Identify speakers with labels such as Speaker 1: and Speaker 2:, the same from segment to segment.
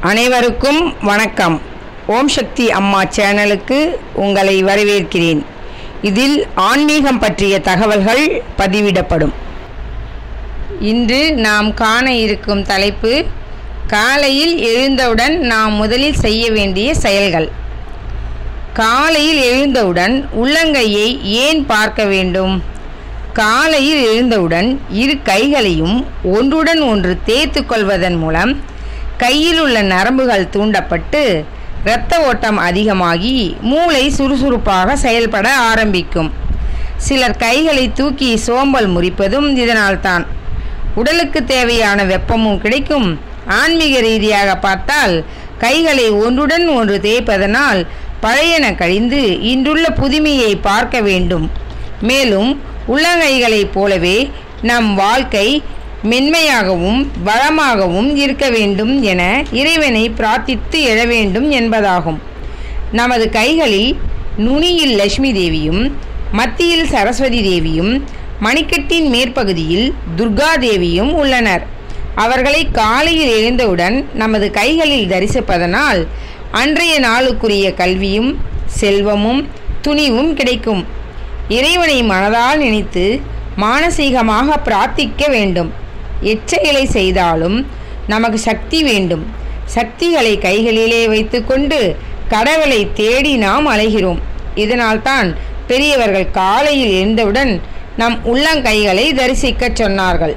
Speaker 1: அனைவருக்கும் வணக்கம் ஓம் சக்தி அம்மா சேனலுக்கு உங்களை வரவேற்கிறேன் இதில் ஆன்மீகம் பற்றிய தகவல்கள் பதிவிடப்படும் இன்று நாம் காண இருக்கும் தலைப்பு காலையில் எழுந்தவுடன் நாம் முதலில் செய்ய வேண்டிய செயல்கள் காலையில் எழுந்தவுடன் உள்ளங்கையை ஏன் பார்க்க வேண்டும் காலையில் எழுந்தவுடன் இரு கைகளையும் ஒன்றுடன் ஒன்று தேய்த்து கொள்வதன் மூலம் கையில் உள்ள நரம்புகள் தூண்டப்பட்டு இரத்த ஓட்டம் அதிகமாகி மூளை சுறுசுறுப்பாக செயல்பட ஆரம்பிக்கும் சிலர் கைகளை தூக்கி சோம்பல் முறிப்பதும் இதனால்தான் உடலுக்கு தேவையான வெப்பமும் கிடைக்கும் ஆன்மீக ரீதியாக பார்த்தால் கைகளை ஒன்றுடன் ஒன்று தேய்ப்பதனால் பழையன கழிந்து இன்றுள்ள புதுமையை பார்க்க வேண்டும் மேலும் உள்ளங்கைகளைப் போலவே நம் வாழ்க்கை மென்மையாகவும் வளமாகவும் இருக்க வேண்டும் என இறைவனை பிரார்த்தித்து எழ வேண்டும் என்பதாகும் நமது கைகளில் நுனியில் லட்சுமி தேவியும் மத்தியில் சரஸ்வதி தேவியும் மணிக்கட்டின் மேற்பகுதியில் துர்கா தேவியும் உள்ளனர் அவர்களை காலையில் எழுந்தவுடன் நமது கைகளில் தரிசிப்பதனால் அன்றைய நாளுக்குரிய கல்வியும் செல்வமும் துணிவும் கிடைக்கும் இறைவனை மனதால் நினைத்து மானசீகமாக பிரார்த்திக்க வேண்டும் எச்செயலை செய்தாலும் நமக்கு சக்தி வேண்டும் சக்திகளை கைகளிலே வைத்துக்கொண்டு கடவுளை தேடி நாம் அலைகிறோம் இதனால்தான் பெரியவர்கள் காலையில் எழுந்தவுடன் நம் உள்ளங்கைகளை தரிசிக்கச் சொன்னார்கள்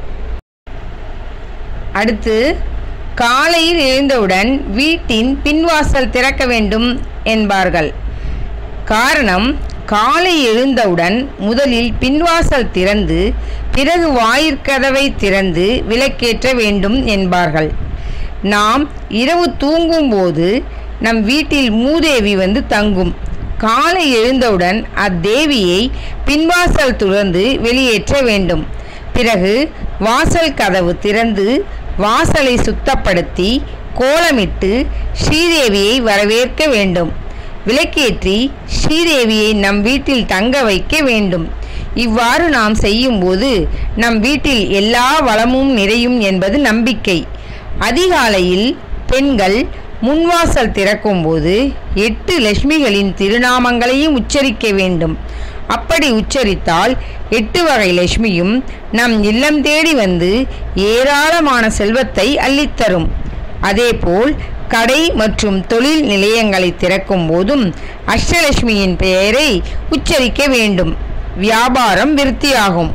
Speaker 1: அடுத்து காலையில் எழுந்தவுடன் வீட்டின் பின்வாசல் திறக்க வேண்டும் என்பார்கள் காரணம் காலை எழுந்தவுடன் முதலில் பின்வாசல் திறந்து பிறகு வாயிற்கதவை திறந்து விளக்கேற்ற வேண்டும் என்பார்கள் நாம் இரவு தூங்கும்போது நம் வீட்டில் மூதேவி வந்து தங்கும் காலை எழுந்தவுடன் அத்தேவியை பின்வாசல் துறந்து வெளியேற்ற வேண்டும் பிறகு வாசல் கதவு திறந்து வாசலை சுத்தப்படுத்தி கோலமிட்டு ஸ்ரீதேவியை வரவேற்க வேண்டும் விளக்கேற்றி ஸ்ரீதேவியை நம் வீட்டில் தங்க வைக்க வேண்டும் இவ்வாறு நாம் செய்யும்போது நம் வீட்டில் எல்லா வளமும் நிறையும் என்பது நம்பிக்கை அதிகாலையில் பெண்கள் முன்வாசல் திறக்கும்போது எட்டு லட்சுமிகளின் திருநாமங்களையும் உச்சரிக்க வேண்டும் அப்படி உச்சரித்தால் எட்டு வகை லட்சுமியும் நம் இல்லம் தேடி வந்து ஏராளமான செல்வத்தை அள்ளித்தரும் அதேபோல் கடை மற்றும் தொழில் நிலையங்களை திறக்கும் போதும் அஷ்டலட்சுமியின் பெயரை உச்சரிக்க வேண்டும் வியாபாரம் விருத்தியாகும்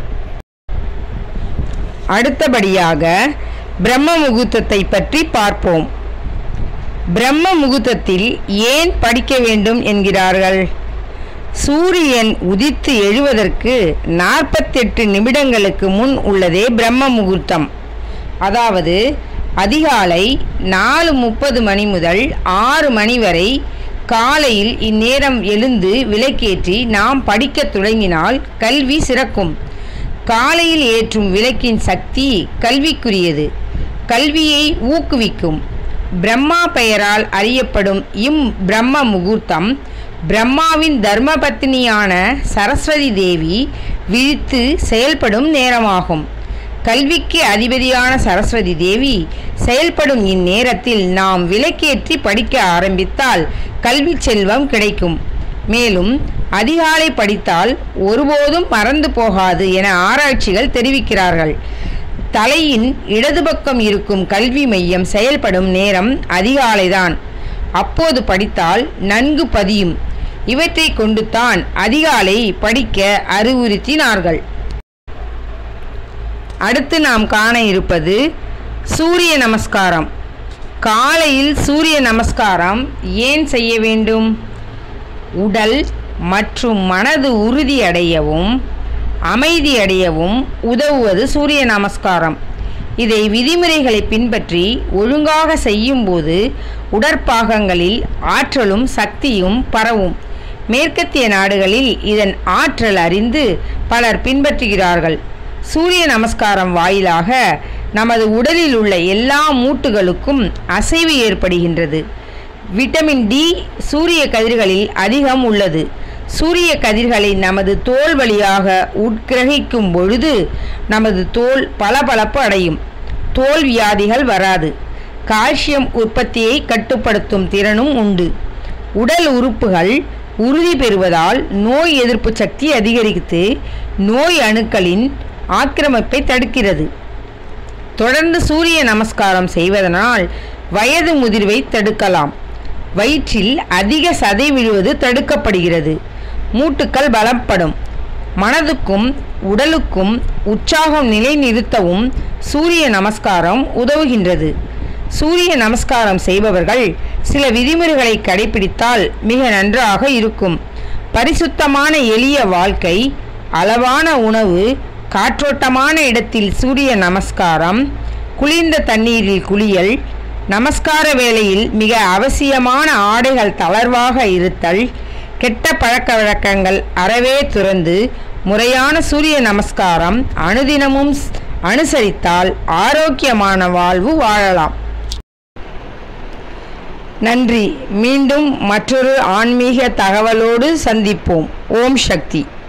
Speaker 1: அடுத்தபடியாக பிரம்ம முகூர்த்தத்தை பற்றி பார்ப்போம் பிரம்ம முகூர்த்தத்தில் ஏன் படிக்க வேண்டும் என்கிறார்கள் சூரியன் உதித்து எழுவதற்கு நாற்பத்தெட்டு நிமிடங்களுக்கு முன் உள்ளதே பிரம்ம முகூர்த்தம் அதாவது அதிகாலை நாலு முப்பது மணி முதல் ஆறு மணி வரை காலையில் இந்நேரம் எழுந்து விளக்கேற்றி நாம் படிக்கத் தொடங்கினால் கல்வி சிறக்கும் காலையில் ஏற்றும் விளக்கின் சக்தி கல்விக்குரியது கல்வியை ஊக்குவிக்கும் பிரம்மா பெயரால் அறியப்படும் இம் பிரம்ம முகூர்த்தம் பிரம்மாவின் தர்மபத்தினியான சரஸ்வதி தேவி விழித்து செயல்படும் நேரமாகும் கல்விக்கு அதிபதியான சரஸ்வதி தேவி செயல்படும் இந்நேரத்தில் நாம் விளக்கேற்றி படிக்க ஆரம்பித்தால் கல்வி செல்வம் கிடைக்கும் மேலும் அதிகாலை படித்தால் ஒருபோதும் மறந்து போகாது என ஆராய்ச்சிகள் தெரிவிக்கிறார்கள் தலையின் இடது பக்கம் இருக்கும் கல்வி மையம் செயல்படும் நேரம் அதிகாலைதான் அப்போது படித்தால் நன்கு பதியும் இவற்றை கொண்டு தான் அதிகாலை படிக்க அறிவுறுத்தினார்கள் அடுத்து நாம் காண இருப்பது சூரிய நமஸ்காரம் காலையில் சூரிய நமஸ்காரம் ஏன் செய்ய வேண்டும் உடல் மற்றும் மனது உறுதியடையவும் அமைதியடையவும் உதவுவது சூரிய நமஸ்காரம் இதை விதிமுறைகளை பின்பற்றி ஒழுங்காக செய்யும்போது உடற்பாகங்களில் ஆற்றலும் சக்தியும் பரவும் மேற்கத்திய நாடுகளில் இதன் ஆற்றல் அறிந்து பலர் பின்பற்றுகிறார்கள் சூரிய நமஸ்காரம் வாயிலாக நமது உடலில் உள்ள எல்லா மூட்டுகளுக்கும் அசைவு ஏற்படுகின்றது விட்டமின் டி சூரிய கதிர்களில் அதிகம் உள்ளது சூரிய கதிர்களை நமது தோல் வழியாக உட்கிரகிக்கும் பொழுது நமது தோல் பளபளப்பு அடையும் தோல் வியாதிகள் வராது கால்சியம் உற்பத்தியை கட்டுப்படுத்தும் திறனும் உண்டு உடல் உறுப்புகள் உறுதி பெறுவதால் நோய் எதிர்ப்பு சக்தி அதிகரித்து நோய் அணுக்களின் ஆக்கிரமிப்பை தடுக்கிறது தொடர்ந்து சூரிய நமஸ்காரம் செய்வதனால் வயது முதிர்வை தடுக்கலாம் வயிற்றில் அதிக சதை விழுவது தடுக்கப்படுகிறது மூட்டுக்கள் பலப்படும் மனதுக்கும் உடலுக்கும் உற்சாகம் நிலைநிறுத்தவும் சூரிய நமஸ்காரம் உதவுகின்றது சூரிய நமஸ்காரம் செய்பவர்கள் சில விதிமுறைகளை கடைபிடித்தால் மிக நன்றாக இருக்கும் பரிசுத்தமான எளிய வாழ்க்கை அளவான உணவு காற்றோட்டமான இடத்தில் சூரிய நமஸ்காரம் குளிர்ந்த தண்ணீரில் குளியல் நமஸ்கார வேளையில் மிக அவசியமான ஆடைகள் தளர்வாக இருத்தல் கெட்ட பழக்க வழக்கங்கள் அறவே துறந்து முறையான சூரிய நமஸ்காரம் அனுதினமும் ஸ்- அனுசரித்தால் ஆரோக்கியமான வாழ்வு வாழலாம் நன்றி மீண்டும் மற்றொரு ஆன்மீக தகவலோடு சந்திப்போம் ஓம் சக்தி